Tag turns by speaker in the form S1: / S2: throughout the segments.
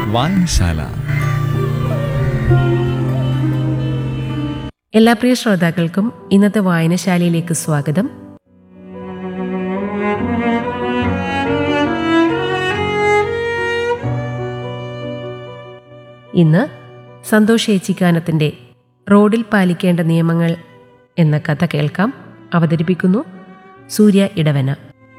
S1: വായനശാല
S2: എല്ലാ പ്രിയ ശ്രോതാക്കൾക്കും ഇന്നത്തെ വായനശാലയിലേക്ക് സ്വാഗതം ഇന്ന് സന്തോഷ് ഏച്ചിക്കാനത്തിന്റെ റോഡിൽ പാലിക്കേണ്ട നിയമങ്ങൾ എന്ന കഥ കേൾക്കാം അവതരിപ്പിക്കുന്നു സൂര്യ ഇടവന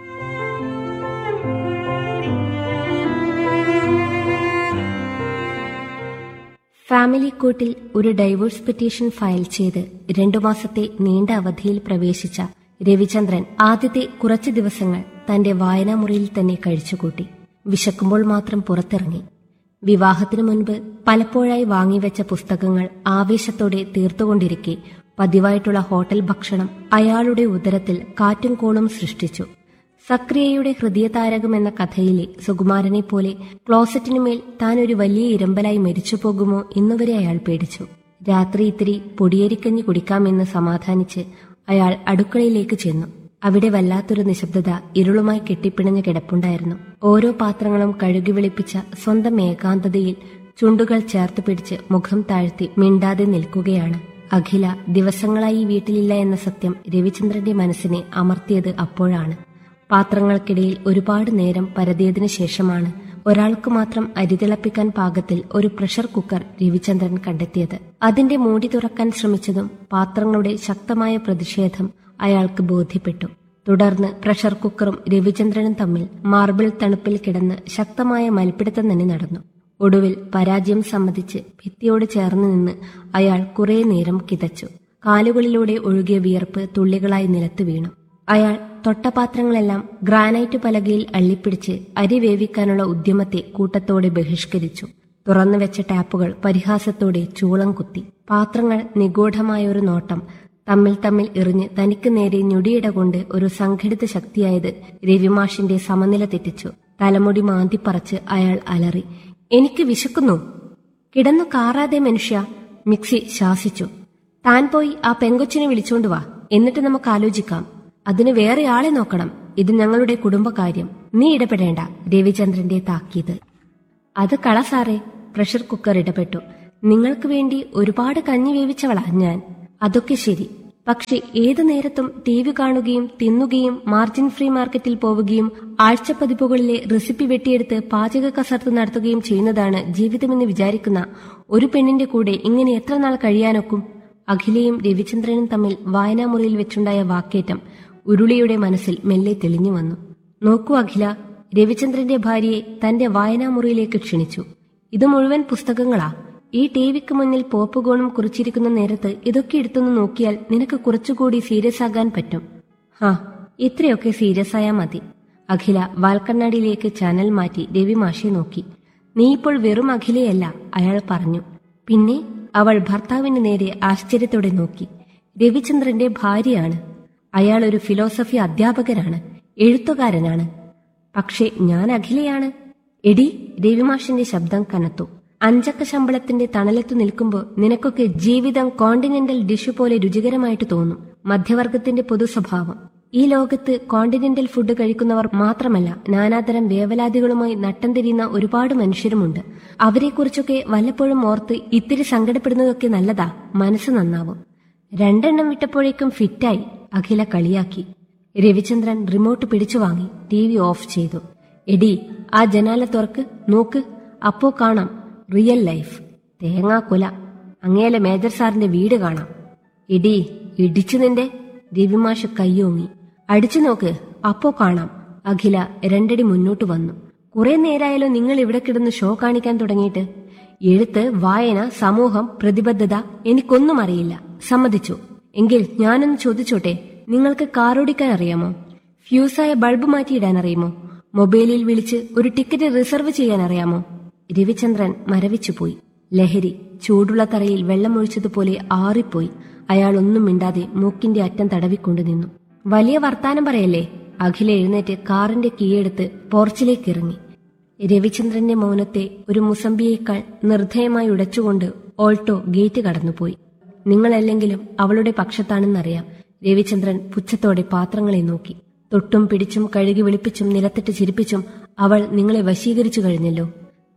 S3: ഫാമിലി കോർട്ടിൽ ഒരു ഡൈവോഴ്സ് പെറ്റീഷൻ ഫയൽ ചെയ്ത് രണ്ടു മാസത്തെ നീണ്ട അവധിയിൽ പ്രവേശിച്ച രവിചന്ദ്രൻ ആദ്യത്തെ കുറച്ചു ദിവസങ്ങൾ തന്റെ വായനാമുറിയിൽ തന്നെ കഴിച്ചുകൂട്ടി വിശക്കുമ്പോൾ മാത്രം പുറത്തിറങ്ങി വിവാഹത്തിനു മുൻപ് പലപ്പോഴായി വാങ്ങിവെച്ച പുസ്തകങ്ങൾ ആവേശത്തോടെ തീർത്തുകൊണ്ടിരിക്കെ പതിവായിട്ടുള്ള ഹോട്ടൽ ഭക്ഷണം അയാളുടെ ഉദരത്തിൽ കാറ്റും കോളും സൃഷ്ടിച്ചു സക്രിയയുടെ ഹൃദയതാരകം എന്ന കഥയിലെ സുകുമാരനെ പോലെ ക്ലോസറ്റിനുമേൽ താൻ ഒരു വലിയ ഇരമ്പലായി മരിച്ചു പോകുമോ എന്നുവരെ അയാൾ പേടിച്ചു രാത്രി ഇത്തിരി പൊടിയേരിക്കഞ്ഞി കുടിക്കാമെന്ന് സമാധാനിച്ച് അയാൾ അടുക്കളയിലേക്ക് ചെന്നു അവിടെ വല്ലാത്തൊരു നിശബ്ദത ഇരുളുമായി കെട്ടിപ്പിണഞ്ഞു കിടപ്പുണ്ടായിരുന്നു ഓരോ പാത്രങ്ങളും കഴുകി വെളുപ്പിച്ച സ്വന്തം ഏകാന്തതയിൽ ചുണ്ടുകൾ ചേർത്ത് പിടിച്ച് മുഖം താഴ്ത്തി മിണ്ടാതെ നിൽക്കുകയാണ് അഖില ദിവസങ്ങളായി വീട്ടിലില്ല എന്ന സത്യം രവിചന്ദ്രന്റെ മനസ്സിനെ അമർത്തിയത് അപ്പോഴാണ് പാത്രങ്ങൾക്കിടയിൽ ഒരുപാട് നേരം പരതിയതിനു ശേഷമാണ് ഒരാൾക്ക് മാത്രം അരി തിളപ്പിക്കാൻ പാകത്തിൽ ഒരു പ്രഷർ കുക്കർ രവിചന്ദ്രൻ കണ്ടെത്തിയത് അതിന്റെ മൂടി തുറക്കാൻ ശ്രമിച്ചതും പാത്രങ്ങളുടെ ശക്തമായ പ്രതിഷേധം അയാൾക്ക് ബോധ്യപ്പെട്ടു തുടർന്ന് പ്രഷർ കുക്കറും രവിചന്ദ്രനും തമ്മിൽ മാർബിൾ തണുപ്പിൽ കിടന്ന് ശക്തമായ മൽപ്പിടുത്തം തന്നെ നടന്നു ഒടുവിൽ പരാജയം സമ്മതിച്ച് ഭിത്തിയോട് ചേർന്ന് നിന്ന് അയാൾ കുറെ നേരം കിതച്ചു കാലുകളിലൂടെ ഒഴുകിയ വിയർപ്പ് തുള്ളികളായി നിലത്ത് വീണു അയാൾ തൊട്ടപാത്രങ്ങളെല്ലാം ഗ്രാനൈറ്റ് പലകയിൽ അള്ളിപ്പിടിച്ച് അരി വേവിക്കാനുള്ള ഉദ്യമത്തെ കൂട്ടത്തോടെ ബഹിഷ്കരിച്ചു തുറന്നു വെച്ച ടാപ്പുകൾ പരിഹാസത്തോടെ ചൂളം കുത്തി പാത്രങ്ങൾ നിഗൂഢമായ ഒരു നോട്ടം തമ്മിൽ തമ്മിൽ എറിഞ്ഞ് തനിക്ക് നേരെ ഞൊടിയിട കൊണ്ട് ഒരു സംഘടിത ശക്തിയായത് രവിമാഷിന്റെ സമനില തെറ്റിച്ചു തലമുടി മാന്തിപ്പറച്ച് അയാൾ അലറി എനിക്ക് വിശക്കുന്നു കിടന്നു കാറാതെ മനുഷ്യ മിക്സി ശാസിച്ചു താൻ പോയി ആ പെങ്കൊച്ചിനെ വിളിച്ചോണ്ട് വാ എന്നിട്ട് നമുക്ക് ആലോചിക്കാം അതിന് വേറെ ആളെ നോക്കണം ഇത് ഞങ്ങളുടെ കുടുംബകാര്യം നീ ഇടപെടേണ്ട രവിചന്ദ്രന്റെ താക്കീത് അത് കള സാറേ പ്രഷർ കുക്കർ ഇടപെട്ടു നിങ്ങൾക്ക് വേണ്ടി ഒരുപാട് കഞ്ഞി വേവിച്ചവളാ ഞാൻ അതൊക്കെ ശരി പക്ഷെ ഏതു നേരത്തും ടി വി കാണുകയും തിന്നുകയും മാർജിൻ ഫ്രീ മാർക്കറ്റിൽ പോവുകയും ആഴ്ചപ്പതിപ്പുകളിലെ റെസിപ്പി വെട്ടിയെടുത്ത് പാചക കസർത്ത് നടത്തുകയും ചെയ്യുന്നതാണ് ജീവിതമെന്ന് വിചാരിക്കുന്ന ഒരു പെണ്ണിന്റെ കൂടെ ഇങ്ങനെ എത്ര നാൾ കഴിയാനൊക്കും അഖിലയും രവിചന്ദ്രനും തമ്മിൽ വായനാമുറിയിൽ വെച്ചുണ്ടായ വാക്കേറ്റം ഉരുളിയുടെ മനസ്സിൽ മെല്ലെ തെളിഞ്ഞു വന്നു നോക്കൂ അഖില രവിചന്ദ്രന്റെ ഭാര്യയെ തന്റെ വായനാമുറിയിലേക്ക് ക്ഷണിച്ചു ഇത് മുഴുവൻ പുസ്തകങ്ങളാ ഈ ടി വിക്ക് മുന്നിൽ പോപ്പുകോണും കുറിച്ചിരിക്കുന്ന നേരത്ത് ഇതൊക്കെ എടുത്തൊന്ന് നോക്കിയാൽ നിനക്ക് കുറച്ചുകൂടി സീരിയസ് ആകാൻ പറ്റും ഹാ ഇത്രയൊക്കെ സീരിയസ് ആയാ മതി അഖില വാൽക്കണ്ണാടിയിലേക്ക് ചാനൽ മാറ്റി രവി മാഷെ നോക്കി നീ ഇപ്പോൾ വെറും അഖിലയല്ല അയാൾ പറഞ്ഞു പിന്നെ അവൾ ഭർത്താവിന് നേരെ ആശ്ചര്യത്തോടെ നോക്കി രവിചന്ദ്രന്റെ ഭാര്യയാണ് അയാൾ ഒരു ഫിലോസഫി അധ്യാപകനാണ് എഴുത്തുകാരനാണ് പക്ഷേ ഞാൻ അഖിലയാണ് എടി രവിമാഷിന്റെ ശബ്ദം കനത്തു അഞ്ചക്ക ശമ്പളത്തിന്റെ തണലത്തു നിൽക്കുമ്പോൾ നിനക്കൊക്കെ ജീവിതം കോണ്ടിനെന്റൽ ഡിഷ് പോലെ രുചികരമായിട്ട് തോന്നും മധ്യവർഗത്തിന്റെ പൊതു സ്വഭാവം ഈ ലോകത്ത് കോണ്ടിനെന്റൽ ഫുഡ് കഴിക്കുന്നവർ മാത്രമല്ല നാനാതരം വേവലാതികളുമായി നട്ടം തിരിയുന്ന ഒരുപാട് മനുഷ്യരുമുണ്ട് അവരെക്കുറിച്ചൊക്കെ വല്ലപ്പോഴും ഓർത്ത് ഇത്തിരി സങ്കടപ്പെടുന്നതൊക്കെ നല്ലതാ മനസ്സ് നന്നാവും രണ്ടെണ്ണം വിട്ടപ്പോഴേക്കും ഫിറ്റായി അഖില കളിയാക്കി രവിചന്ദ്രൻ റിമോട്ട് പിടിച്ചു വാങ്ങി ടി വി ഓഫ് ചെയ്തു എടി ആ ജനാല തുറക്ക് നോക്ക് അപ്പോ കാണാം റിയൽ ലൈഫ് തേങ്ങാക്കൊല അങ്ങേലെ മേജർ സാറിന്റെ വീട് കാണാം എടി ഇടിച്ചു നിന്റെ രവിമാഷ് കയ്യോങ്ങി അടിച്ചു നോക്ക് അപ്പോ കാണാം അഖില രണ്ടടി മുന്നോട്ട് വന്നു കുറെ നേരായാലോ നിങ്ങൾ ഇവിടെ കിടന്ന് ഷോ കാണിക്കാൻ തുടങ്ങിയിട്ട് എഴുത്ത് വായന സമൂഹം പ്രതിബദ്ധത എനിക്കൊന്നും അറിയില്ല സമ്മതിച്ചു എങ്കിൽ ഞാനൊന്ന് ചോദിച്ചോട്ടെ നിങ്ങൾക്ക് കാറോടിക്കാൻ അറിയാമോ ഫ്യൂസായ ബൾബ് മാറ്റിയിടാൻ അറിയുമോ മൊബൈലിൽ വിളിച്ച് ഒരു ടിക്കറ്റ് റിസർവ് ചെയ്യാൻ അറിയാമോ രവിചന്ദ്രൻ മരവിച്ചുപോയി ലഹരി ചൂടുള്ള തറയിൽ വെള്ളമൊഴിച്ചതുപോലെ ആറിപ്പോയി അയാൾ ഒന്നും മിണ്ടാതെ മൂക്കിന്റെ അറ്റം തടവിക്കൊണ്ടു നിന്നു വലിയ വർത്താനം പറയല്ലേ അഖില എഴുന്നേറ്റ് കാറിന്റെ കീയെടുത്ത് പോർച്ചിലേക്ക് ഇറങ്ങി രവിചന്ദ്രന്റെ മൗനത്തെ ഒരു മുസമ്പിയേക്കാൾ നിർദ്ധയമായി ഉടച്ചുകൊണ്ട് ഓൾട്ടോ ഗേറ്റ് കടന്നുപോയി നിങ്ങളല്ലെങ്കിലും അവളുടെ പക്ഷത്താണെന്നറിയാം രവിചന്ദ്രൻ പുച്ഛത്തോടെ പാത്രങ്ങളെ നോക്കി തൊട്ടും പിടിച്ചും കഴുകി വിളിപ്പിച്ചും നിലത്തിട്ട് ചിരിപ്പിച്ചും അവൾ നിങ്ങളെ വശീകരിച്ചു കഴിഞ്ഞല്ലോ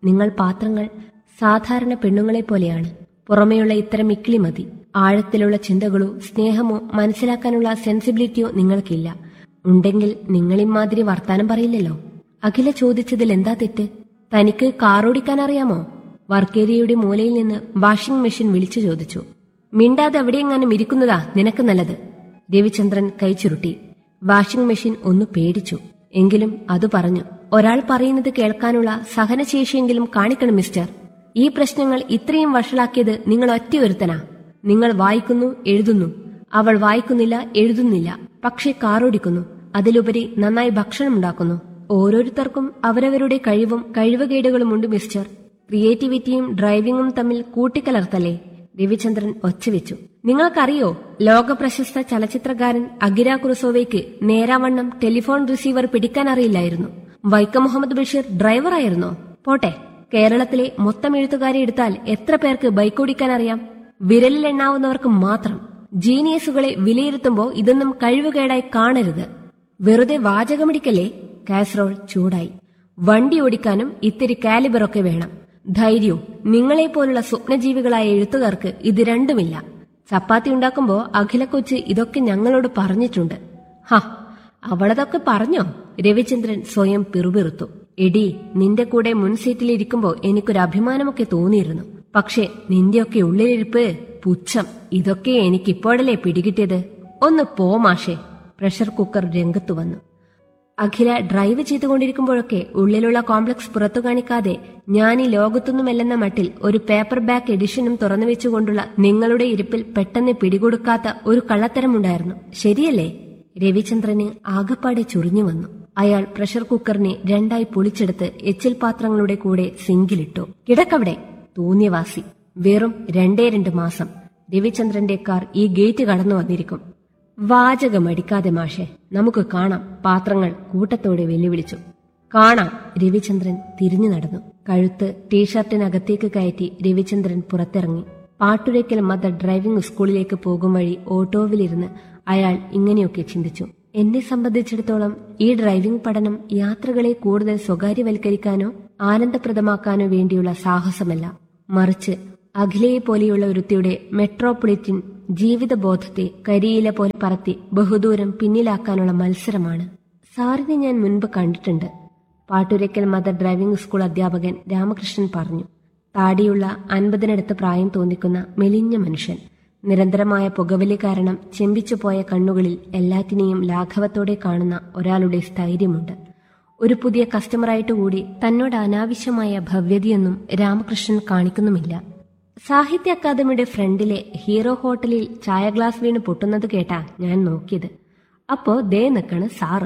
S3: നിങ്ങൾ പാത്രങ്ങൾ സാധാരണ പെണ്ണുങ്ങളെ പോലെയാണ് പുറമെയുള്ള ഇത്തരം ഇക്കിളി മതി ആഴത്തിലുള്ള ചിന്തകളോ സ്നേഹമോ മനസ്സിലാക്കാനുള്ള സെൻസിബിലിറ്റിയോ നിങ്ങൾക്കില്ല ഉണ്ടെങ്കിൽ നിങ്ങളിമാതിരി വർത്താനം പറയില്ലല്ലോ അഖില ചോദിച്ചതിൽ എന്താ തെറ്റ് തനിക്ക് കാറോടിക്കാൻ അറിയാമോ വർക്കേരിയയുടെ മൂലയിൽ നിന്ന് വാഷിംഗ് മെഷീൻ വിളിച്ചു ചോദിച്ചു മിണ്ടാതെ എവിടെയെങ്ങാനും ഇരിക്കുന്നതാ നിനക്ക് നല്ലത് രവിചന്ദ്രൻ കൈ ചുരുട്ടി വാഷിംഗ് മെഷീൻ ഒന്ന് പേടിച്ചു എങ്കിലും അത് പറഞ്ഞു ഒരാൾ പറയുന്നത് കേൾക്കാനുള്ള സഹനശേഷിയെങ്കിലും കാണിക്കണം മിസ്റ്റർ ഈ പ്രശ്നങ്ങൾ ഇത്രയും വഷളാക്കിയത് നിങ്ങൾ ഒറ്റയൊരുത്തനാ നിങ്ങൾ വായിക്കുന്നു എഴുതുന്നു അവൾ വായിക്കുന്നില്ല എഴുതുന്നില്ല പക്ഷേ കാറോടിക്കുന്നു അതിലുപരി നന്നായി ഭക്ഷണം ഉണ്ടാക്കുന്നു ഓരോരുത്തർക്കും അവരവരുടെ കഴിവും കഴിവുകേടുകളുമുണ്ട് മിസ്റ്റർ ക്രിയേറ്റിവിറ്റിയും ഡ്രൈവിംഗും തമ്മിൽ കൂട്ടിക്കലർത്തല്ലേ രവിചന്ദ്രൻ ഒച്ചവെച്ചു നിങ്ങൾക്കറിയോ ലോകപ്രശസ്ത ചലച്ചിത്രകാരൻ അഗിര കുറുസോവയ്ക്ക് നേരാവണ്ണം ടെലിഫോൺ റിസീവർ പിടിക്കാൻ അറിയില്ലായിരുന്നു വൈക്കം മുഹമ്മദ് ബഷീർ ഡ്രൈവറായിരുന്നോ പോട്ടെ കേരളത്തിലെ മൊത്തം എഴുത്തുകാരെ എടുത്താൽ എത്ര പേർക്ക് ബൈക്ക് ഓടിക്കാൻ അറിയാം വിരലിൽ എണ്ണാവുന്നവർക്ക് മാത്രം ജീനിയസുകളെ വിലയിരുത്തുമ്പോൾ ഇതൊന്നും കഴിവുകേടായി കാണരുത് വെറുതെ വാചകമിടിക്കല്ലേ കാസറോൾ ചൂടായി വണ്ടി ഓടിക്കാനും ഇത്തിരി കാലിബറൊക്കെ വേണം ധൈര്യവും നിങ്ങളെപ്പോലുള്ള സ്വപ്നജീവികളായ എഴുത്തുകാർക്ക് ഇത് രണ്ടുമില്ല ചപ്പാത്തി ഉണ്ടാക്കുമ്പോ അഖില കൊച്ച് ഇതൊക്കെ ഞങ്ങളോട് പറഞ്ഞിട്ടുണ്ട് ഹ അവളതൊക്കെ പറഞ്ഞോ രവിചന്ദ്രൻ സ്വയം പിറുപിറുത്തു എടി നിന്റെ കൂടെ മുൻ സീറ്റിലിരിക്കുമ്പോ എനിക്കൊരു അഭിമാനമൊക്കെ തോന്നിയിരുന്നു പക്ഷെ നിന്റെയൊക്കെ ഉള്ളിലിരിപ്പ് പുച്ഛം ഇതൊക്കെ എനിക്കിപ്പോഴല്ലേ പിടികിട്ടിയത് ഒന്ന് പോ മാഷേ പ്രഷർ കുക്കർ രംഗത്തു വന്നു അഖില ഡ്രൈവ് ചെയ്തുകൊണ്ടിരിക്കുമ്പോഴൊക്കെ ഉള്ളിലുള്ള കോംപ്ലക്സ് പുറത്തു കാണിക്കാതെ ഞാൻ ഈ ലോകത്തൊന്നുമല്ലെന്ന മട്ടിൽ ഒരു പേപ്പർ ബാക്ക് എഡിഷനും തുറന്നു വെച്ചുകൊണ്ടുള്ള നിങ്ങളുടെ ഇരിപ്പിൽ പെട്ടെന്ന് പിടികൊടുക്കാത്ത ഒരു കള്ളത്തരമുണ്ടായിരുന്നു ശരിയല്ലേ രവിചന്ദ്രന് ആകപ്പാടെ ചുറിഞ്ഞു വന്നു അയാൾ പ്രഷർ കുക്കറിനെ രണ്ടായി പൊളിച്ചെടുത്ത് എച്ചിൽ പാത്രങ്ങളുടെ കൂടെ സിങ്കിലിട്ടു കിടക്കവിടെ തോന്നിയവാസി വെറും രണ്ടേ രണ്ട് മാസം രവിചന്ദ്രന്റെ കാർ ഈ ഗേറ്റ് കടന്നു വന്നിരിക്കും വാചകമടിക്കാതെ മാഷെ നമുക്ക് കാണാം പാത്രങ്ങൾ കൂട്ടത്തോടെ വെല്ലുവിളിച്ചു കാണാം രവിചന്ദ്രൻ തിരിഞ്ഞു നടന്നു കഴുത്ത് ടീഷർട്ടിനകത്തേക്ക് കയറ്റി രവിചന്ദ്രൻ പുറത്തിറങ്ങി പാട്ടുരയ്ക്കൽ മദർ ഡ്രൈവിംഗ് സ്കൂളിലേക്ക് പോകും വഴി ഓട്ടോവിലിരുന്ന് അയാൾ ഇങ്ങനെയൊക്കെ ചിന്തിച്ചു എന്നെ സംബന്ധിച്ചിടത്തോളം ഈ ഡ്രൈവിംഗ് പഠനം യാത്രകളെ കൂടുതൽ സ്വകാര്യവൽക്കരിക്കാനോ ആനന്ദപ്രദമാക്കാനോ വേണ്ടിയുള്ള സാഹസമല്ല മറിച്ച് അഖിലയെ പോലെയുള്ള ഒരുത്തിയുടെ മെട്രോപൊളിറ്റൻ ജീവിതബോധത്തെ കരിയില പോലെ പറത്തി ബഹുദൂരം പിന്നിലാക്കാനുള്ള മത്സരമാണ് സാറിനെ ഞാൻ മുൻപ് കണ്ടിട്ടുണ്ട് പാട്ടുരയ്ക്കൽ മദർ ഡ്രൈവിംഗ് സ്കൂൾ അധ്യാപകൻ രാമകൃഷ്ണൻ പറഞ്ഞു താടിയുള്ള അൻപതിനടുത്ത് പ്രായം തോന്നിക്കുന്ന മെലിഞ്ഞ മനുഷ്യൻ നിരന്തരമായ പുകവലി കാരണം ചെമ്പിച്ചുപോയ കണ്ണുകളിൽ എല്ലാറ്റിനെയും ലാഘവത്തോടെ കാണുന്ന ഒരാളുടെ സ്ഥൈര്യമുണ്ട് ഒരു പുതിയ കസ്റ്റമറായിട്ട് കൂടി തന്നോട് അനാവശ്യമായ ഭവ്യതയൊന്നും രാമകൃഷ്ണൻ കാണിക്കുന്നുമില്ല സാഹിത്യ അക്കാദമിയുടെ ഫ്രണ്ടിലെ ഹീറോ ഹോട്ടലിൽ ചായ ഗ്ലാസ് വീണ് പൊട്ടുന്നത് കേട്ടാ ഞാൻ നോക്കിയത് അപ്പോ ദേ നിക്കണ് സാറ്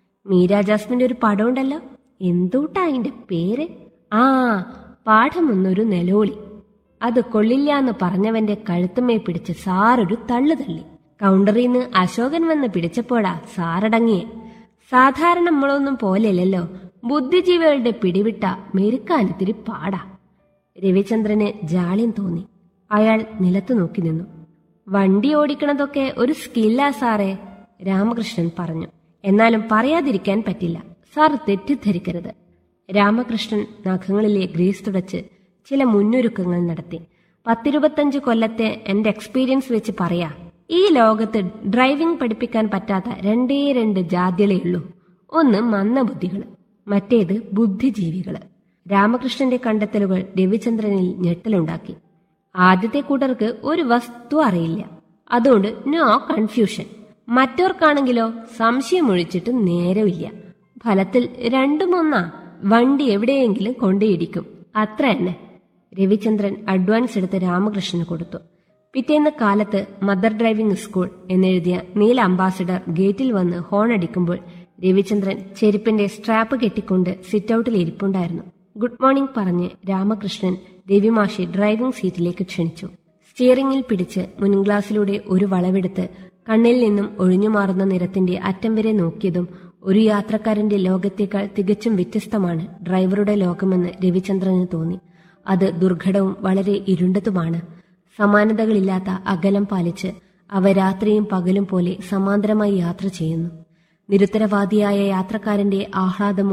S3: മീര ജാസ്മിന്റെ ഒരു പടം ഉണ്ടല്ലോ എന്തൂട്ടാ അതിന്റെ പേര് ആ പാഠമൊന്നൊരു നിലോളി അത് കൊള്ളില്ല എന്ന് പറഞ്ഞവന്റെ കഴുത്തുമേ പിടിച്ച് സാറൊരു തള്ളു തള്ളി കൗണ്ടറിൽ നിന്ന് അശോകൻ വന്ന് പിടിച്ചപ്പോഴാ സാറടങ്ങിയെ സാധാരണ നമ്മളൊന്നും പോലെയല്ലല്ലോ ബുദ്ധിജീവികളുടെ പിടിവിട്ട മെരുക്കാനിത്തിരി പാടാ രവിചന്ദ്രന് ജാള്യം തോന്നി അയാൾ നിലത്തു നോക്കി നിന്നു വണ്ടി ഓടിക്കണതൊക്കെ ഒരു സ്കില്ലാ സാറേ രാമകൃഷ്ണൻ പറഞ്ഞു എന്നാലും പറയാതിരിക്കാൻ പറ്റില്ല സാർ തെറ്റിദ്ധരിക്കരുത് രാമകൃഷ്ണൻ നഖങ്ങളിലെ ഗ്രീസ് തുടച്ച് ചില മുന്നൊരുക്കങ്ങൾ നടത്തി പത്തിരുപത്തഞ്ച് കൊല്ലത്തെ എന്റെ എക്സ്പീരിയൻസ് വെച്ച് പറയാ ഈ ലോകത്ത് ഡ്രൈവിംഗ് പഠിപ്പിക്കാൻ പറ്റാത്ത രണ്ടേ രണ്ട് ജാദ്യലേ ഉള്ളൂ ഒന്ന് മന്ദബുദ്ധികള് മറ്റേത് ബുദ്ധിജീവികള് രാമകൃഷ്ണന്റെ കണ്ടെത്തലുകൾ രവിചന്ദ്രനിൽ ഞെട്ടലുണ്ടാക്കി ആദ്യത്തെ കൂട്ടർക്ക് ഒരു വസ്തു അറിയില്ല അതുകൊണ്ട് നോ കൺഫ്യൂഷൻ മറ്റവർക്കാണെങ്കിലോ സംശയമൊഴിച്ചിട്ട് നേരമില്ല ഫലത്തിൽ രണ്ടും ഒന്നാ വണ്ടി എവിടെയെങ്കിലും കൊണ്ടേയിടിക്കും അത്ര തന്നെ രവിചന്ദ്രൻ അഡ്വാൻസ് എടുത്ത് രാമകൃഷ്ണന് കൊടുത്തു പിറ്റേന്ന് കാലത്ത് മദർ ഡ്രൈവിംഗ് സ്കൂൾ എന്നെഴുതിയ നീല അംബാസിഡർ ഗേറ്റിൽ വന്ന് ഹോൺ അടിക്കുമ്പോൾ രവിചന്ദ്രൻ ചെരുപ്പിന്റെ സ്ട്രാപ്പ് കെട്ടിക്കൊണ്ട് സിറ്റൌട്ടിൽ ഇരിപ്പുണ്ടായിരുന്നു ഗുഡ് മോർണിംഗ് പറഞ്ഞ് രാമകൃഷ്ണൻ രവിമാഷി ഡ്രൈവിംഗ് സീറ്റിലേക്ക് ക്ഷണിച്ചു സ്റ്റിയറിംഗിൽ പിടിച്ച് മുൻഗ്ലാസിലൂടെ ഒരു വളവെടുത്ത് കണ്ണിൽ നിന്നും ഒഴിഞ്ഞുമാറുന്ന നിരത്തിന്റെ അറ്റം വരെ നോക്കിയതും ഒരു യാത്രക്കാരന്റെ ലോകത്തേക്കാൾ തികച്ചും വ്യത്യസ്തമാണ് ഡ്രൈവറുടെ ലോകമെന്ന് രവിചന്ദ്രന് തോന്നി അത് ദുർഘടവും വളരെ ഇരുണ്ടതുമാണ് സമാനതകളില്ലാത്ത അകലം പാലിച്ച് അവ രാത്രിയും പകലും പോലെ സമാന്തരമായി യാത്ര ചെയ്യുന്നു നിരുത്തരവാദിയായ യാത്രക്കാരന്റെ ആഹ്ലാദമോ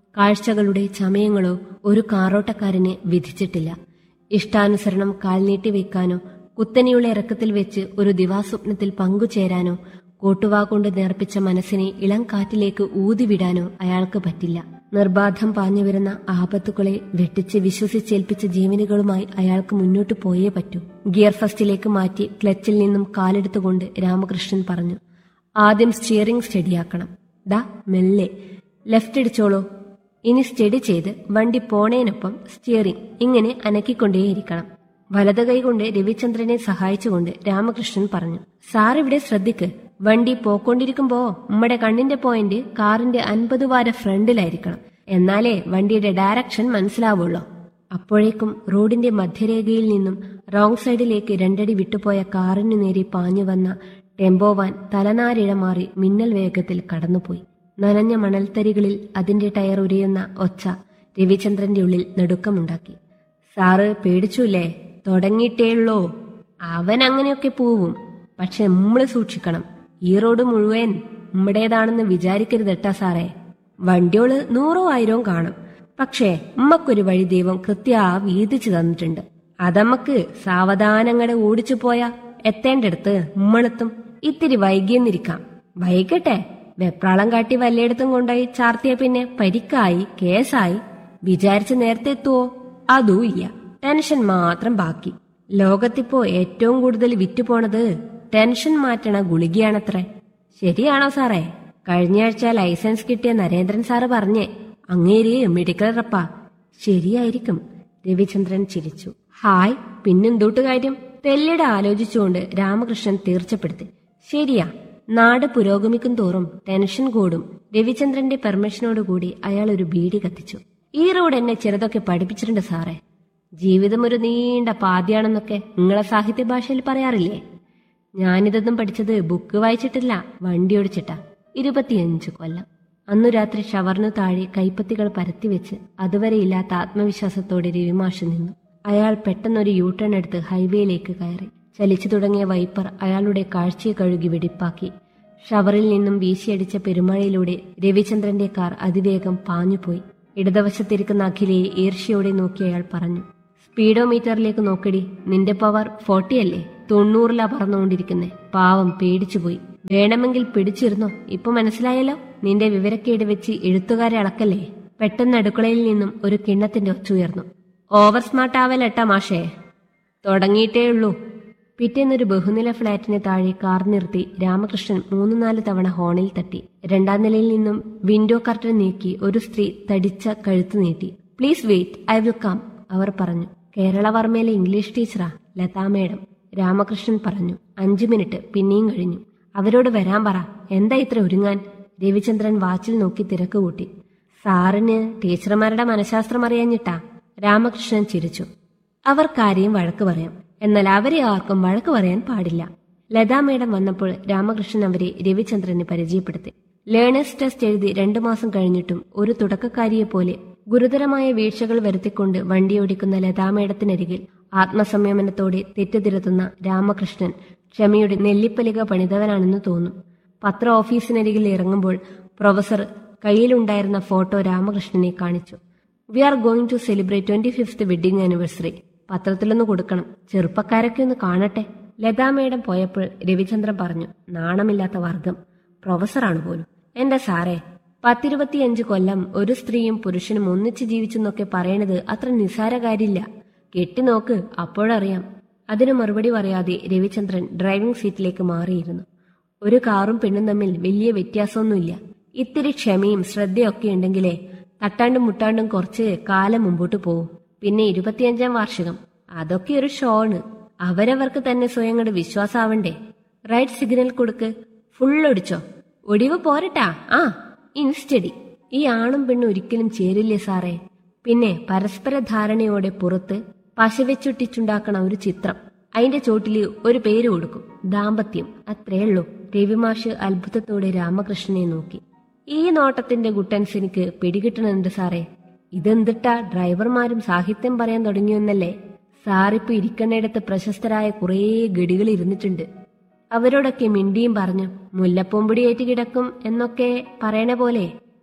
S3: കാഴ്ചകളുടെ ചമയങ്ങളോ ഒരു കാറോട്ടക്കാരന് വിധിച്ചിട്ടില്ല ഇഷ്ടാനുസരണം കാൽനീട്ടി വെക്കാനോ കുത്തനെയുള്ള ഇറക്കത്തിൽ വെച്ച് ഒരു ദിവാസ്വപ്നത്തിൽ പങ്കുചേരാനോ കോട്ടുവാ കൊണ്ട് നേർപ്പിച്ച മനസ്സിനെ ഇളം കാറ്റിലേക്ക് ഊതിവിടാനോ അയാൾക്ക് പറ്റില്ല നിർബാധം പാഞ്ഞു വരുന്ന ആപത്തുക്കളെ വെട്ടിച്ച് വിശ്വസിച്ചേൽപ്പിച്ച ജീവനുകളുമായി അയാൾക്ക് മുന്നോട്ട് പോയേ പറ്റൂ ഗിയർ ഫസ്റ്റിലേക്ക് മാറ്റി ക്ലച്ചിൽ നിന്നും കാലെടുത്തുകൊണ്ട് രാമകൃഷ്ണൻ പറഞ്ഞു ആദ്യം സ്റ്റിയറിംഗ് സ്റ്റഡിയാക്കണം ദാ മെല്ലെ ലെഫ്റ്റ് അടിച്ചോളൂ ഇനി സ്റ്റഡി ചെയ്ത് വണ്ടി പോണേനൊപ്പം സ്റ്റിയറിംഗ് ഇങ്ങനെ അനക്കിക്കൊണ്ടേയിരിക്കണം വലത് കൈകൊണ്ട് രവിചന്ദ്രനെ സഹായിച്ചുകൊണ്ട് രാമകൃഷ്ണൻ പറഞ്ഞു സാർ ഇവിടെ ശ്രദ്ധിക്ക് വണ്ടി പോക്കൊണ്ടിരിക്കുമ്പോ നമ്മുടെ കണ്ണിന്റെ പോയിന്റ് കാറിന്റെ അൻപത് വാര ഫ്രണ്ടിലായിരിക്കണം എന്നാലേ വണ്ടിയുടെ ഡയറക്ഷൻ മനസ്സിലാവുള്ളൂ അപ്പോഴേക്കും റോഡിന്റെ മധ്യരേഖയിൽ നിന്നും റോങ് സൈഡിലേക്ക് രണ്ടടി വിട്ടുപോയ കാറിനു നേരെ പാഞ്ഞു വന്ന ടെമ്പോ വാൻ തലനാരിഴ മാറി മിന്നൽ വേഗത്തിൽ കടന്നുപോയി നനഞ്ഞ മണൽത്തരികളിൽ അതിന്റെ ടയർ ഉരയുന്ന ഒച്ച രവിചന്ദ്രന്റെ ഉള്ളിൽ നടുക്കമുണ്ടാക്കി സാറ് പേടിച്ചുല്ലേ തുടങ്ങിയിട്ടേയുള്ളോ അവൻ അങ്ങനെയൊക്കെ പോവും പക്ഷെ നമ്മള് സൂക്ഷിക്കണം ഈ റോഡ് മുഴുവൻ നമ്മുടേതാണെന്ന് വിചാരിക്കരുതട്ടാ സാറേ വണ്ടിയോള് നൂറോ ആയിരവും കാണും പക്ഷേ ഉമ്മക്കൊരു വഴി ദൈവം കൃത്യ വീതിച്ചു തന്നിട്ടുണ്ട് അതമ്മക്ക് സാവധാനങ്ങടെ ഓടിച്ചു പോയാ എത്തേണ്ടടുത്ത് ഉമ്മളെത്തും ഇത്തിരി വൈകിയെന്നിരിക്കാം വൈകട്ടെ വെപ്രാളം കാട്ടി വല്ലയിടത്തും കൊണ്ടുപോയി ചാർത്തിയ പിന്നെ പരിക്കായി കേസായി വിചാരിച്ച് നേരത്തെ എത്തുവോ അതും ഇല്ല ടെൻഷൻ മാത്രം ബാക്കി ലോകത്തിപ്പോ ഏറ്റവും കൂടുതൽ വിറ്റുപോണത് ടെൻഷൻ മാറ്റണ ഗുളികയാണത്രേ ശരിയാണോ സാറേ കഴിഞ്ഞയാഴ്ച ലൈസൻസ് കിട്ടിയ നരേന്ദ്രൻ സാറ് പറഞ്ഞേ അങ്ങേര് മെഡിക്കൽ റപ്പാ ശരിയായിരിക്കും രവിചന്ദ്രൻ ചിരിച്ചു ഹായ് പിന്നെന്തോട്ട് കാര്യം തെല്ലിട ആലോചിച്ചുകൊണ്ട് രാമകൃഷ്ണൻ തീർച്ചപ്പെടുത്തി ശരിയാ നാട് പുരോഗമിക്കും തോറും ടെൻഷൻ കൂടും രവിചന്ദ്രന്റെ പെർമിഷനോടുകൂടി അയാൾ ഒരു ബീഡി കത്തിച്ചു ഈ റോഡ് എന്നെ ചെറുതൊക്കെ പഠിപ്പിച്ചിട്ടുണ്ട് സാറേ ജീവിതം ഒരു നീണ്ട പാതയാണെന്നൊക്കെ നിങ്ങളെ സാഹിത്യ ഭാഷയിൽ പറയാറില്ലേ ഞാനിതൊന്നും പഠിച്ചത് ബുക്ക് വായിച്ചിട്ടില്ല വണ്ടി ഓടിച്ചിട്ടാ ഇരുപത്തിയഞ്ച് കൊല്ലം അന്നു രാത്രി ഷവറിനു താഴെ കൈപ്പത്തികൾ പരത്തിവെച്ച് അതുവരെ ഇല്ലാത്ത ആത്മവിശ്വാസത്തോടെ രവിമാഷ് നിന്നു അയാൾ പെട്ടെന്നൊരു യൂ ടേൺ എടുത്ത് ഹൈവേയിലേക്ക് കയറി ചലിച്ചു തുടങ്ങിയ വൈപ്പർ അയാളുടെ കാഴ്ചയെ കഴുകി വെടിപ്പാക്കി ഷവറിൽ നിന്നും വീശിയടിച്ച പെരുമഴയിലൂടെ രവിചന്ദ്രന്റെ കാർ അതിവേഗം പാഞ്ഞുപോയി ഇടതുവശത്തിരിക്കുന്ന അഖിലയെ ഈർഷ്യയോടെ നോക്കി അയാൾ പറഞ്ഞു സ്പീഡോമീറ്ററിലേക്ക് നോക്കടി നിന്റെ പവർ ഫോർട്ടി അല്ലേ തൊണ്ണൂറിലാ പറന്നുകൊണ്ടിരിക്കുന്നേ പാവം പേടിച്ചുപോയി വേണമെങ്കിൽ പിടിച്ചിരുന്നോ ഇപ്പൊ മനസ്സിലായല്ലോ നിന്റെ വിവരക്കേട് വെച്ച് എഴുത്തുകാരെ അളക്കല്ലേ പെട്ടെന്ന് അടുക്കളയിൽ നിന്നും ഒരു കിണ്ണത്തിന്റെ ഒച്ചുയർന്നു ഓവർ സ്മാർട്ട് ആവലട്ടാ മാഷേ തുടങ്ങിയിട്ടേ ഉള്ളൂ പിറ്റേന്നൊരു ബഹുനില ഫ്ളാറ്റിന് താഴെ കാർ നിർത്തി രാമകൃഷ്ണൻ മൂന്ന് നാല് തവണ ഹോണിൽ തട്ടി രണ്ടാം നിലയിൽ നിന്നും വിൻഡോ കർട്ടൻ നീക്കി ഒരു സ്ത്രീ തടിച്ച കഴുത്ത് നീട്ടി please wait I will come അവർ പറഞ്ഞു കേരളവർമ്മയിലെ ഇംഗ്ലീഷ് ടീച്ചറാ ലതാ മേഡം രാമകൃഷ്ണൻ പറഞ്ഞു അഞ്ചു മിനിറ്റ് പിന്നെയും കഴിഞ്ഞു അവരോട് വരാൻ പറ എന്താ ഇത്ര ഒരുങ്ങാൻ രവിചന്ദ്രൻ വാച്ചിൽ നോക്കി തിരക്ക് കൂട്ടി സാറിന് ടീച്ചർമാരുടെ മനഃശാസ്ത്രം അറിയാഞ്ഞിട്ടാ രാമകൃഷ്ണൻ ചിരിച്ചു അവർ കാര്യം വഴക്ക് പറയാം എന്നാൽ അവരെ ആർക്കും വഴക്ക് പറയാൻ പാടില്ല ലതാ മേഡം വന്നപ്പോൾ രാമകൃഷ്ണൻ അവരെ രവിചന്ദ്രനെ പരിചയപ്പെടുത്തി ലേണേഴ്സ് ടെസ്റ്റ് എഴുതി രണ്ടു മാസം കഴിഞ്ഞിട്ടും ഒരു തുടക്കക്കാരിയെ പോലെ ഗുരുതരമായ വീഴ്ചകൾ വരുത്തിക്കൊണ്ട് വണ്ടിയോടിക്കുന്ന ലതാ മേഡത്തിനരികിൽ ആത്മസംയമനത്തോടെ തെറ്റുതിരുത്തുന്ന രാമകൃഷ്ണൻ ക്ഷമയുടെ നെല്ലിപ്പലിക പണിതവനാണെന്ന് തോന്നും പത്ര ഓഫീസിനരികിൽ ഇറങ്ങുമ്പോൾ പ്രൊഫസർ കയ്യിലുണ്ടായിരുന്ന ഫോട്ടോ രാമകൃഷ്ണനെ കാണിച്ചു we are going to celebrate twenty fifth wedding anniversary പത്രത്തിലൊന്ന് കൊടുക്കണം ചെറുപ്പക്കാരൊക്കെ ഒന്ന് കാണട്ടെ ലതാ മേഡം പോയപ്പോൾ രവിചന്ദ്രൻ പറഞ്ഞു നാണമില്ലാത്ത വർഗം പ്രൊഫസറാണ് പോലും എന്റെ സാറേ പത്തിരുപത്തിയഞ്ച് കൊല്ലം ഒരു സ്ത്രീയും പുരുഷനും ഒന്നിച്ച് ജീവിച്ചെന്നൊക്കെ പറയണത് അത്ര നിസ്സാര കാര്യമില്ല കെട്ടിനോക്ക് അപ്പോഴറിയാം അതിന് മറുപടി പറയാതെ രവിചന്ദ്രൻ ഡ്രൈവിംഗ് സീറ്റിലേക്ക് മാറിയിരുന്നു ഒരു കാറും പെണ്ണും തമ്മിൽ വലിയ വ്യത്യാസമൊന്നുമില്ല ഇത്തിരി ക്ഷമയും ശ്രദ്ധയൊക്കെ ഉണ്ടെങ്കിലേ തട്ടാണ്ടും മുട്ടാണ്ടും കുറച്ച് കാലം മുമ്പോട്ട് പോവും പിന്നെ ഇരുപത്തിയഞ്ചാം വാർഷികം അതൊക്കെ ഒരു ഷോണ് അവരവർക്ക് തന്നെ സ്വയം കണ്ട് വിശ്വാസാവണ്ടേ റൈറ്റ് സിഗ്നൽ കൊടുക്ക് ഫുൾ ഒടിച്ചോ ഒടിവ് പോരട്ടാ ആ ഇൻസ്റ്റഡി ഈ ആണും പെണ്ണും ഒരിക്കലും ചേരില്ലേ സാറേ പിന്നെ പരസ്പര ധാരണയോടെ പുറത്ത് പശവെച്ചൊട്ടിച്ചുണ്ടാക്കണ ഒരു ചിത്രം അതിന്റെ ചോട്ടില് ഒരു പേര് കൊടുക്കും ദാമ്പത്യം അത്രേയുള്ളൂ രവിമാഷ് അത്ഭുതത്തോടെ രാമകൃഷ്ണനെ നോക്കി ഈ നോട്ടത്തിന്റെ ഗുട്ടൻസ് എനിക്ക് പിടികിട്ടണുണ്ട് സാറേ ഇതെന്തിട്ടാ ഡ്രൈവർമാരും സാഹിത്യം പറയാൻ തുടങ്ങിയെന്നല്ലേ സാറിപ്പോ ഇരിക്കുന്നിടത്ത് പ്രശസ്തരായ കുറേ ഗഡികൾ ഇരുന്നിട്ടുണ്ട് അവരോടൊക്കെ മിണ്ടിയും പറഞ്ഞു മുല്ലപ്പൊമ്പൊടി ഏറ്റ് കിടക്കും എന്നൊക്കെ പറയണ പോലെ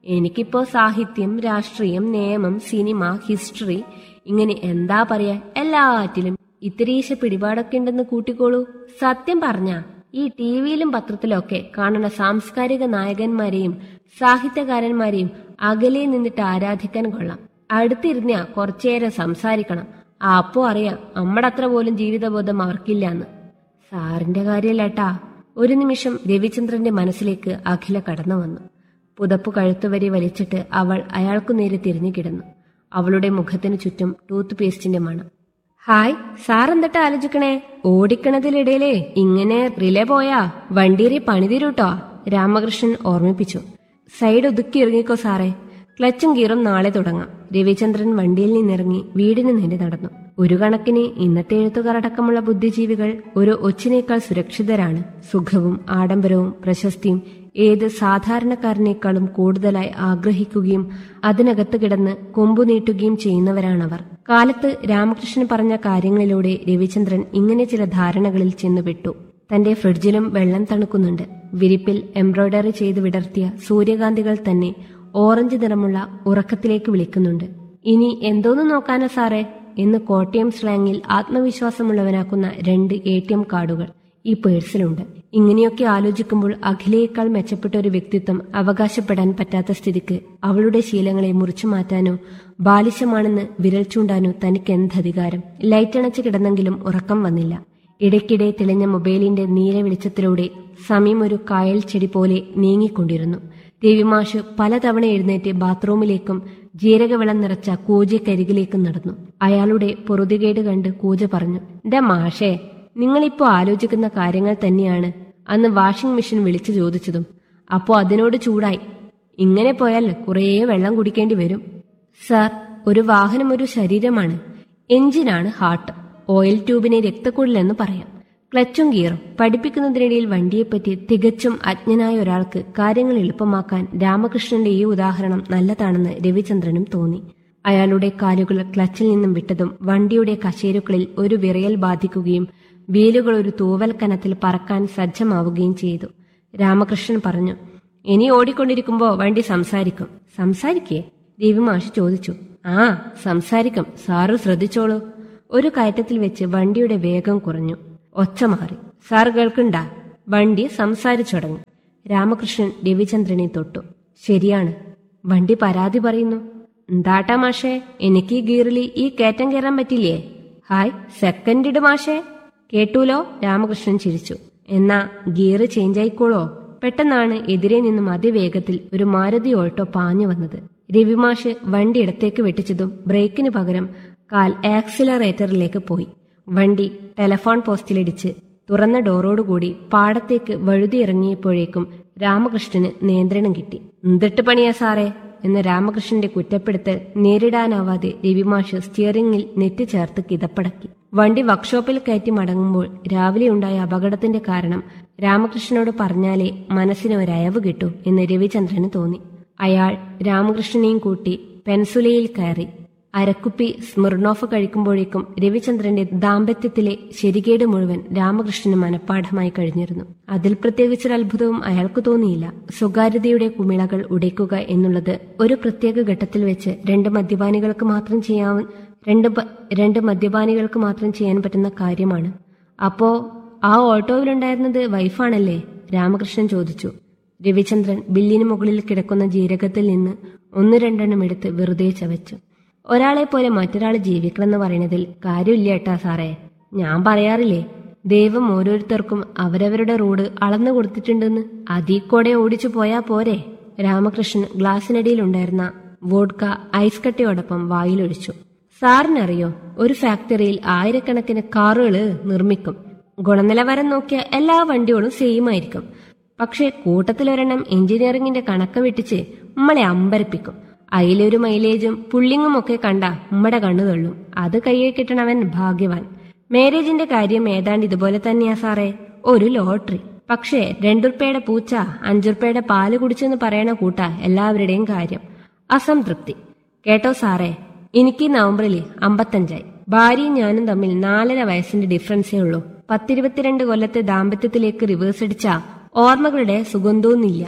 S3: എനിക്കിപ്പോ സാഹിത്യം രാഷ്ട്രീയം നിയമം സിനിമ ഹിസ്റ്ററി ഇങ്ങനെ എന്താ പറയാ എല്ലാറ്റിലും ഇത്തിരീശ പിടിപാടൊക്കെ ഉണ്ടെന്ന് കൂട്ടിക്കോളൂ സത്യം പറഞ്ഞ ഈ ടിവിയിലും പത്രത്തിലും ഒക്കെ കാണുന്ന സാംസ്കാരിക നായകന്മാരെയും സാഹിത്യകാരന്മാരെയും അകലെ നിന്നിട്ട് ആരാധിക്കാൻ കൊള്ളാം അടുത്തിരുന്ന കുറച്ചേരം സംസാരിക്കണം അപ്പോ അറിയാം നമ്മുടെ അത്ര പോലും ജീവിതബോധം അവർക്കില്ലാന്ന് സാറിന്റെ കാര്യല്ലേട്ടാ ഒരു നിമിഷം രവിചന്ദ്രന്റെ മനസ്സിലേക്ക് അഖില കടന്നു വന്നു പുതപ്പ് കഴുത്തുവരി വലിച്ചിട്ട് അവൾ അയാൾക്കു നേരെ തിരിഞ്ഞു കിടന്നു അവളുടെ മുഖത്തിന് ചുറ്റും ടൂത്ത് പേസ്റ്റിന്റെ മണം ഹായ് സാർ എന്തിട്ടാ ആലോചിക്കണേ ഓടിക്കണതിലിടയിലേ ഇങ്ങനെ റിലേ പോയാ വണ്ടിയേറി പണിതീരൂട്ടോ രാമകൃഷ്ണൻ ഓർമ്മിപ്പിച്ചു സൈഡ് ഒതുക്കി ഇറങ്ങിക്കോ സാറേ ക്ലച്ചും ഗീറും നാളെ തുടങ്ങാം രവിചന്ദ്രൻ വണ്ടിയിൽ നിന്നിറങ്ങി വീടിന് നേരെ നടന്നു ഒരു കണക്കിന് ഇന്നത്തെ എഴുത്തുകാരടക്കമുള്ള ബുദ്ധിജീവികൾ ഒരു ഒച്ചിനേക്കാൾ സുരക്ഷിതരാണ് സുഖവും ആഡംബരവും പ്രശസ്തിയും ഏത് സാധാരണക്കാരനേക്കാളും കൂടുതലായി ആഗ്രഹിക്കുകയും അതിനകത്ത് കിടന്ന് കൊമ്പു നീട്ടുകയും ചെയ്യുന്നവരാണവർ കാലത്ത് രാമകൃഷ്ണൻ പറഞ്ഞ കാര്യങ്ങളിലൂടെ രവിചന്ദ്രൻ ഇങ്ങനെ ചില ധാരണകളിൽ ചെന്നുപെട്ടു തന്റെ ഫ്രിഡ്ജിലും വെള്ളം തണുക്കുന്നുണ്ട് വിരിപ്പിൽ എംബ്രോയ്ഡറി ചെയ്ത് വിടർത്തിയ സൂര്യകാന്തികൾ തന്നെ ഓറഞ്ച് നിറമുള്ള ഉറക്കത്തിലേക്ക് വിളിക്കുന്നുണ്ട് ഇനി എന്തോന്ന് നോക്കാനാ സാറേ എന്ന് കോട്ടയം സ്ലാങ്ങിൽ ആത്മവിശ്വാസമുള്ളവനാക്കുന്ന രണ്ട് എ ടി എം കാർഡുകൾ ഈ പേഴ്സിലുണ്ട് ഇങ്ങനെയൊക്കെ ആലോചിക്കുമ്പോൾ അഖിലയേക്കാൾ മെച്ചപ്പെട്ട ഒരു വ്യക്തിത്വം അവകാശപ്പെടാൻ പറ്റാത്ത സ്ഥിതിക്ക് അവളുടെ ശീലങ്ങളെ മുറിച്ചു മാറ്റാനോ ബാലിശമാണെന്ന് വിരൽ ചൂണ്ടാനോ തനിക്ക് എന്തധികാരം ലൈറ്റണച്ച് കിടന്നെങ്കിലും ഉറക്കം വന്നില്ല ഇടയ്ക്കിടെ തെളിഞ്ഞ മൊബൈലിന്റെ നീല വെളിച്ചത്തിലൂടെ സമയം ഒരു കായൽ ചെടി പോലെ നീങ്ങിക്കൊണ്ടിരുന്നു രവിമാഷ് പലതവണ എഴുന്നേറ്റ് ബാത്റൂമിലേക്കും ജീരകവെള്ളം നിറച്ച കൂജയ്ക്കരികിലേക്കും നടന്നു അയാളുടെ പൊറുതികേട് കണ്ട് കൂജ പറഞ്ഞു എന്റെ മാഷേ നിങ്ങളിപ്പോ ആലോചിക്കുന്ന കാര്യങ്ങൾ തന്നെയാണ് അന്ന് വാഷിംഗ് മെഷീൻ വിളിച്ചു ചോദിച്ചതും അപ്പോ അതിനോട് ചൂടായി ഇങ്ങനെ പോയാൽ കുറേ വെള്ളം കുടിക്കേണ്ടി വരും സാർ ഒരു വാഹനം ഒരു ശരീരമാണ് എഞ്ചിനാണ് ഹാർട്ട് ഓയിൽ ട്യൂബിനെ രക്തക്കുഴലെന്ന് പറയാം ക്ലച്ചും ഗിയറും പഠിപ്പിക്കുന്നതിനിടയിൽ വണ്ടിയെപ്പറ്റി തികച്ചും അജ്ഞനായ ഒരാൾക്ക് കാര്യങ്ങൾ എളുപ്പമാക്കാൻ രാമകൃഷ്ണന്റെ ഈ ഉദാഹരണം നല്ലതാണെന്ന് രവിചന്ദ്രനും തോന്നി അയാളുടെ കാലുകൾ ക്ലച്ചിൽ നിന്നും വിട്ടതും വണ്ടിയുടെ കശേരുക്കളിൽ ഒരു വിറയൽ ബാധിക്കുകയും വീലുകൾ ഒരു തൂവൽ കനത്തിൽ പറക്കാൻ സജ്ജമാവുകയും ചെയ്തു രാമകൃഷ്ണൻ പറഞ്ഞു ഇനി ഓടിക്കൊണ്ടിരിക്കുമ്പോ വണ്ടി സംസാരിക്കും സംസാരിക്കേ രവിമാഷ് ചോദിച്ചു ആ സംസാരിക്കും സാറ് ശ്രദ്ധിച്ചോളൂ ഒരു കയറ്റത്തിൽ വെച്ച് വണ്ടിയുടെ വേഗം കുറഞ്ഞു ഒച്ച മാറി സാർ കേൾക്കണ്ട വണ്ടി സംസാരിച്ചു തുടങ്ങി രാമകൃഷ്ണൻ രവിചന്ദ്രനെ തൊട്ടു ശരിയാണ് വണ്ടി പരാതി പറയുന്നു എന്താട്ടാ മാഷേ എനിക്ക് ഈ ഗീറിൽ ഈ കയറ്റം കയറാൻ പറ്റില്ലേ ഹായ് സെക്കൻഡ് ഇട് മാഷേ കേട്ടൂലോ രാമകൃഷ്ണൻ ചിരിച്ചു എന്നാ ഗിയർ ചേഞ്ച് ആയിക്കോളോ പെട്ടെന്നാണ് എതിരെ നിന്നും അതിവേഗത്തിൽ ഒരു മാരുതി ഓൾട്ടോ പാഞ്ഞു വന്നത് രവിമാഷ് വണ്ടി ഇടത്തേക്ക് വെട്ടിച്ചതും ബ്രേക്കിന് പകരം കാൽ ആക്സിലറേറ്ററിലേക്ക് പോയി വണ്ടി ടെലഫോൺ പോസ്റ്റിലിടിച്ച് തുറന്ന ഡോറോടുകൂടി പാടത്തേക്ക് വഴുതി ഇറങ്ങിയപ്പോഴേക്കും രാമകൃഷ്ണന് നിയന്ത്രണം കിട്ടി എന്തിട്ട് പണിയാ സാറേ എന്ന രാമകൃഷ്ണന്റെ കുറ്റപ്പെടുത്തൽ നേരിടാനാവാതെ രവിമാഷ് സ്റ്റിയറിംഗിൽ നെറ്റ് ചേർത്ത് കിതപ്പടക്കി വണ്ടി വർക്ക്ഷോപ്പിൽ കയറ്റി മടങ്ങുമ്പോൾ രാവിലെ ഉണ്ടായ അപകടത്തിന്റെ കാരണം രാമകൃഷ്ണനോട് പറഞ്ഞാലേ മനസ്സിന് ഒരയവ് കിട്ടൂ എന്ന് രവിചന്ദ്രന് തോന്നി അയാൾ രാമകൃഷ്ണനെയും കൂട്ടി പെൻസുലയിൽ കയറി അരക്കുപ്പി സ്മിർണോഫ് കഴിക്കുമ്പോഴേക്കും രവിചന്ദ്രന്റെ ദാമ്പത്യത്തിലെ ശരികേട് മുഴുവൻ രാമകൃഷ്ണന് മനഃപ്പാഠമായി കഴിഞ്ഞിരുന്നു അതിൽ പ്രത്യേകിച്ചൊരു അത്ഭുതവും അയാൾക്ക് തോന്നിയില്ല സ്വകാര്യതയുടെ കുമിളകൾ ഉടയ്ക്കുക എന്നുള്ളത് ഒരു പ്രത്യേക ഘട്ടത്തിൽ വെച്ച് രണ്ട് മദ്യപാനികൾക്ക് മാത്രം ചെയ്യാവ രണ്ട് പ- രണ്ട് മദ്യപാനികൾക്ക് മാത്രം ചെയ്യാൻ പറ്റുന്ന കാര്യമാണ് അപ്പോ ആ ഓട്ടോയിലുണ്ടായിരുന്നത് വൈഫാണല്ലേ രാമകൃഷ്ണൻ ചോദിച്ചു രവിചന്ദ്രൻ ബില്ലിന് മുകളിൽ കിടക്കുന്ന ജീരകത്തിൽ നിന്ന് ഒന്ന് രണ്ടെണ്ണം എടുത്ത് വെറുതെ ചവച്ചു ഒരാളെ പോലെ മറ്റൊരാൾ ജീവിക്കണമെന്ന് പറയണതിൽ കാര്യമില്ല ഏട്ടാ സാറേ ഞാൻ പറയാറില്ലേ ദൈവം ഓരോരുത്തർക്കും അവരവരുടെ റോഡ് അളന്നു കൊടുത്തിട്ടുണ്ടെന്ന് അതീ കൂടെ ഓടിച്ചു പോയാ പോരെ രാമകൃഷ്ണൻ ഗ്ലാസിനടിയിലുണ്ടായിരുന്ന വോഡ്ക ഐസ് കട്ടയോടൊപ്പം വായിലൊഴിച്ചു സാറിനറിയോ ഒരു ഫാക്ടറിയിൽ ആയിരക്കണക്കിന് കാറുകള് നിർമ്മിക്കും ഗുണനിലവാരം നോക്കിയ എല്ലാ വണ്ടികളും സെയിം ആയിരിക്കും പക്ഷെ കൂട്ടത്തിലൊരെണ്ണം എഞ്ചിനീയറിംഗിന്റെ കണക്ക് വെട്ടിച്ച് നമ്മളെ അമ്പരപ്പിക്കും അതിലൊരു മൈലേജും പുള്ളിങ്ങും ഒക്കെ കണ്ട ഉമ്മടെ കണ്ണു തള്ളും അത് കയ്യിൽ കിട്ടണവൻ ഭാഗ്യവാൻ മാരേജിന്റെ കാര്യം ഏതാണ്ട് ഇതുപോലെ തന്നെയാ സാറേ ഒരു ലോട്ടറി പക്ഷേ രണ്ടുറുപ്പയുടെ പൂച്ച അഞ്ചുറുപ്പയുടെ പാല് കുടിച്ചെന്ന് പറയണ കൂട്ട എല്ലാവരുടെയും കാര്യം അസംതൃപ്തി കേട്ടോ സാറേ എനിക്ക് ഈ നവംബറിൽ അമ്പത്തഞ്ചായി ഭാര്യയും ഞാനും തമ്മിൽ നാലര വയസ്സിന്റെ ഡിഫറൻസേ ഉള്ളൂ പത്തിരുപത്തിരണ്ട് കൊല്ലത്തെ ദാമ്പത്യത്തിലേക്ക് റിവേഴ്സ് അടിച്ച ഓർമ്മകളുടെ സുഗന്ധവുമില്ല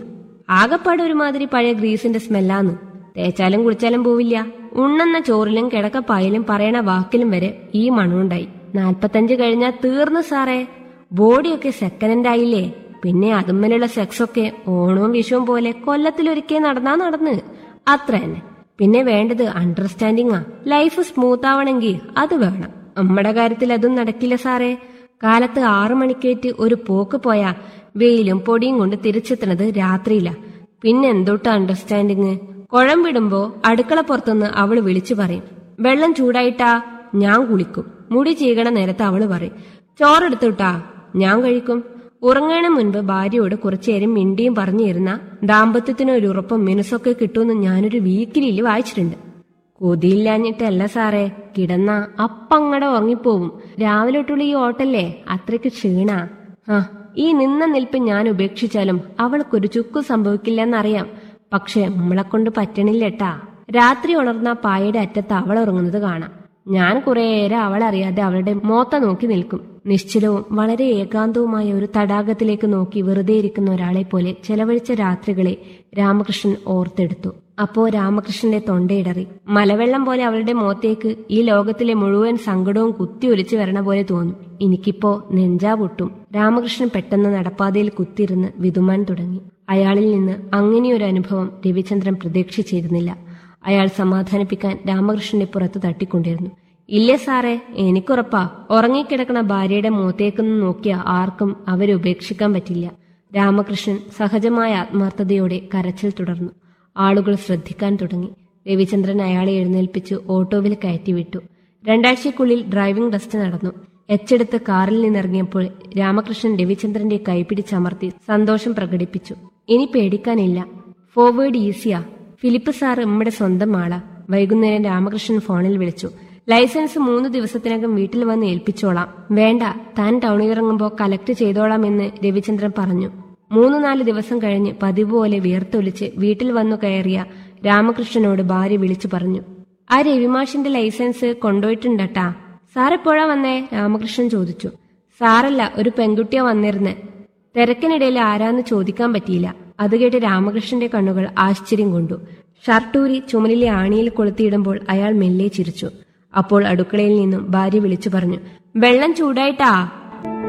S3: ആകപ്പാട് ഒരുമാതിരി പഴയ ഗ്രീസിന്റെ സ്മെല്ലാന്ന് തേച്ചാലും കുളിച്ചാലും പോവില്ല ഉണ്ണുന്ന ചോറിലും കിടക്കപ്പായലും പറയണ വാക്കിലും വരെ ഈ മണമുണ്ടായി നാൽപ്പത്തഞ്ച് കഴിഞ്ഞാൽ തീർന്നു സാറേ ബോഡിയൊക്കെ സെക്കൻഡ് ഹാൻഡ് ആയില്ലേ പിന്നെ അതുമ്മലുള്ള സെക്സൊക്കെ ഓണവും വിഷുവും പോലെ കൊല്ലത്തിലൊരിക്കേ നടന്നാ നടന്ന് അത്ര തന്നെ പിന്നെ വേണ്ടത് അണ്ടർസ്റ്റാൻഡിങ്ങാ ലൈഫ് സ്മൂത്ത് ആവണമെങ്കിൽ അത് വേണം നമ്മുടെ കാര്യത്തിൽ അതും നടക്കില്ല സാറേ കാലത്ത് ആറു മണിക്കേറ്റ് ഒരു പോക്ക് പോയാ വെയിലും പൊടിയും കൊണ്ട് തിരിച്ചെത്തണത് രാത്രിയില പിന്നെ എന്തോട്ട് അണ്ടർസ്റ്റാൻഡിങ് കുഴം വിടുമ്പോ അടുക്കള പുറത്തുനിന്ന് അവള് വിളിച്ചു പറയും വെള്ളം ചൂടായിട്ടാ ഞാൻ കുളിക്കും മുടി ചീകണ നേരത്ത് അവള് പറയും ചോറെടുത്തുട്ടാ ഞാൻ കഴിക്കും ഉറങ്ങണ മുൻപ് ഭാര്യയോട് കുറച്ചേരം മിണ്ടിയും പറഞ്ഞിരുന്ന ദാമ്പത്യത്തിന് ഒരു ഉറപ്പും മിനുസൊക്കെ കിട്ടുമെന്ന് ഞാനൊരു വീക്കിലിയിൽ വായിച്ചിട്ടുണ്ട് കൊതിയില്ലാഞ്ഞിട്ടല്ല സാറേ കിടന്ന അപ്പങ്ങടെ ഉറങ്ങിപ്പോവും രാവിലെ തൊട്ടുള്ള ഈ ഓട്ടല്ലേ അത്രയ്ക്ക് ക്ഷീണാ ആ ഈ നിന്ന നിൽപ്പ് ഞാൻ ഉപേക്ഷിച്ചാലും അവൾക്കൊരു ചുക്കു സംഭവിക്കില്ലെന്നറിയാം പക്ഷെ നമ്മളെ കൊണ്ട് പറ്റണില്ലട്ടാ രാത്രി ഉണർന്ന പായയുടെ അറ്റത്ത് അവൾ ഉറങ്ങുന്നത് കാണാം ഞാൻ കുറേയേറെ അവളറിയാതെ അവളുടെ മോത്ത നോക്കി നിൽക്കും നിശ്ചലവും വളരെ ഏകാന്തവുമായ ഒരു തടാകത്തിലേക്ക് നോക്കി വെറുതെ ഇരിക്കുന്ന ഒരാളെ പോലെ ചെലവഴിച്ച രാത്രികളെ രാമകൃഷ്ണൻ ഓർത്തെടുത്തു അപ്പോ രാമകൃഷ്ണന്റെ തൊണ്ടയിടറി മലവെള്ളം പോലെ അവളുടെ മുഖത്തേക്ക് ഈ ലോകത്തിലെ മുഴുവൻ സങ്കടവും കുത്തി ഒലിച്ചു വരണ പോലെ തോന്നും എനിക്കിപ്പോ നെഞ്ചാ പൊട്ടും രാമകൃഷ്ണൻ പെട്ടെന്ന് നടപ്പാതയിൽ കുത്തിയിരുന്ന് വിതുമാൻ തുടങ്ങി അയാളിൽ നിന്ന് അങ്ങനെയൊരു അനുഭവം രവിചന്ദ്രൻ പ്രതീക്ഷിച്ചിരുന്നില്ല അയാൾ സമാധാനിപ്പിക്കാൻ രാമകൃഷ്ണന്റെ പുറത്ത് തട്ടിക്കൊണ്ടിരുന്നു ഇല്ല സാറേ എനിക്കുറപ്പാ ഉറങ്ങിക്കിടക്കണ ഭാര്യയുടെ മുഖത്തേക്കൊന്ന് നോക്കിയ ആർക്കും അവരെ ഉപേക്ഷിക്കാൻ പറ്റില്ല രാമകൃഷ്ണൻ സഹജമായ ആത്മാർത്ഥതയോടെ കരച്ചിൽ തുടർന്നു ആളുകൾ ശ്രദ്ധിക്കാൻ തുടങ്ങി രവിചന്ദ്രൻ അയാളെ എഴുന്നേൽപ്പിച്ച് ഓട്ടോവിൽ കയറ്റിവിട്ടു രണ്ടാഴ്ചക്കുള്ളിൽ ഡ്രൈവിംഗ് ടെസ്റ്റ് നടന്നു എച്ചെടുത്ത് കാറിൽ നിന്നിറങ്ങിയപ്പോൾ രാമകൃഷ്ണൻ രവിചന്ദ്രന്റെ കൈപിടിച്ചമർത്തി സന്തോഷം പ്രകടിപ്പിച്ചു ഇനി പേടിക്കാനില്ല ഫോർവേഡ് ഈസിയാ ഫിലിപ്പ് സാർ നമ്മുടെ സ്വന്തം ആളാ വൈകുന്നേരം രാമകൃഷ്ണൻ ഫോണിൽ വിളിച്ചു ലൈസൻസ് മൂന്ന് ദിവസത്തിനകം വീട്ടിൽ വന്ന് ഏൽപ്പിച്ചോളാം വേണ്ട താൻ ടൗണിലിറങ്ങുമ്പോൾ കലക്ട് ചെയ്തോളാമെന്ന് രവിചന്ദ്രൻ പറഞ്ഞു മൂന്ന് നാല് ദിവസം കഴിഞ്ഞ് പതിവ് പോലെ വിയർത്തൊലിച്ച് വീട്ടിൽ വന്നു കയറിയ രാമകൃഷ്ണനോട് ഭാര്യ വിളിച്ചു പറഞ്ഞു ആ രവിമാഷിന്റെ ലൈസൻസ് കൊണ്ടുപോയിട്ടുണ്ടട്ടാ സാർ എപ്പോഴാ വന്നേ രാമകൃഷ്ണൻ ചോദിച്ചു സാറല്ല ഒരു പെൺകുട്ടിയാ വന്നിരുന്നേ തിരക്കിനിടയിൽ ആരാന്ന് ചോദിക്കാൻ പറ്റിയില്ല അത് കേട്ട് രാമകൃഷ്ണന്റെ കണ്ണുകൾ ആശ്ചര്യം കൊണ്ടു ഷർട്ടൂരി ചുമലിലെ ആണിയിൽ കൊളുത്തിയിടുമ്പോൾ അയാൾ മെല്ലെ ചിരിച്ചു അപ്പോൾ അടുക്കളയിൽ നിന്നും ഭാര്യ വിളിച്ചു പറഞ്ഞു വെള്ളം ചൂടായിട്ടാ